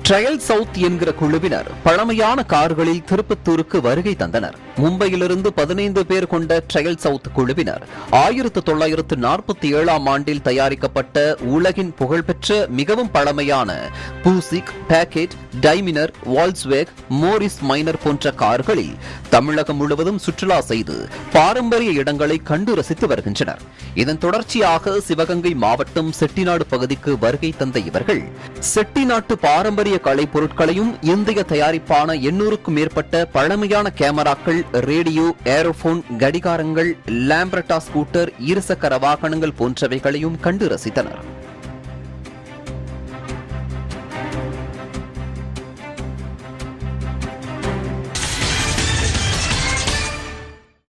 trial south என்கிற குழுவினர் பழமையான கார்களில் திருப்பத்தூருக்கு வருகை தந்தனர் மும்பையிலிருந்து பதினைந்து பேர் கொண்ட ட்ரையல் சவுத் குழுவினர் ஆயிரத்து தொள்ளாயிரத்து நாற்பத்தி ஏழாம் ஆண்டில் தயாரிக்கப்பட்ட உலகின் புகழ்பெற்ற மிகவும் பழமையான Buick Packard Daimler Volkswagen Morris Minor போன்ற கார்களில் தமிழகம் முழுவதும் சுற்றுலா செய்து பாரம்பரிய இடங்களை கண்டு ரசித்து வருகின்றனர் இதன் தொடர்ச்சியாக சிவகங்கை மாவட்டம் செட்டிநாடு பகுதிக்கு வருகை தந்த இவர்கள் செட்டிநாட்டு பாரம்பரிய கலைப் பொருட்களையும் இந்திய தயாரிப்பான எண்ணூறுக்கும் மேற்பட்ட பழமையான கேமராக்கள் ரேடியோ ஏரோபோன் கடிகாரங்கள் லாம்பரட்டா ஸ்கூட்டர் இருசக்கர வாகனங்கள் போன்றவைகளையும் கண்டு ரசித்தனர்